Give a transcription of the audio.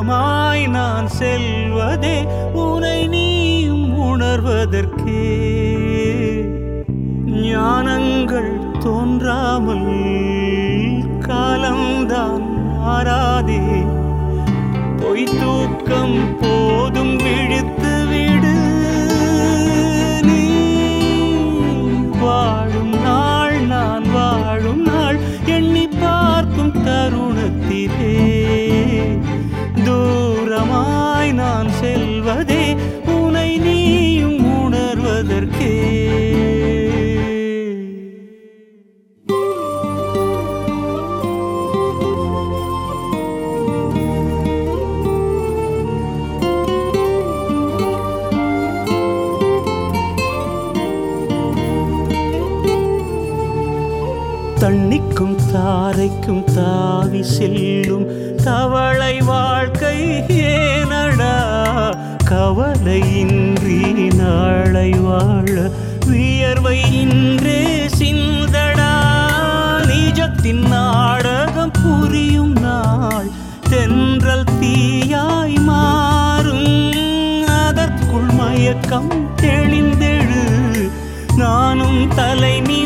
தூரமாய் நான் செல்வதே உனை நீயும் உணர்வதற்கே ஞானங்கள் தோன்றாமல் காலம்தான் மாறாதே பொய் தூக்கம் போதும் விழித்து விடு நீ வாழும் நாள் நான் வாழும் நாள் எண்ணி பார்க்கும் தருணத்திலே தூரமாய் நான் செல்வதே உனை நீயும் உணர்வதற்கே தண்ணிக்கும் தாரைக்கும் தாவி செல்லும் தவளை வாழ்க்கை ஏனடா கவலையின்றி நாளை வாழ வியர்வை இன்றே சிந்தடா நிஜத்தின் நாடகம் புரியும் நாள் தென்றல் தீயாய் மாறும் அதற்குள் மயக்கம் தெளிந்தெழு நானும் தலை நீ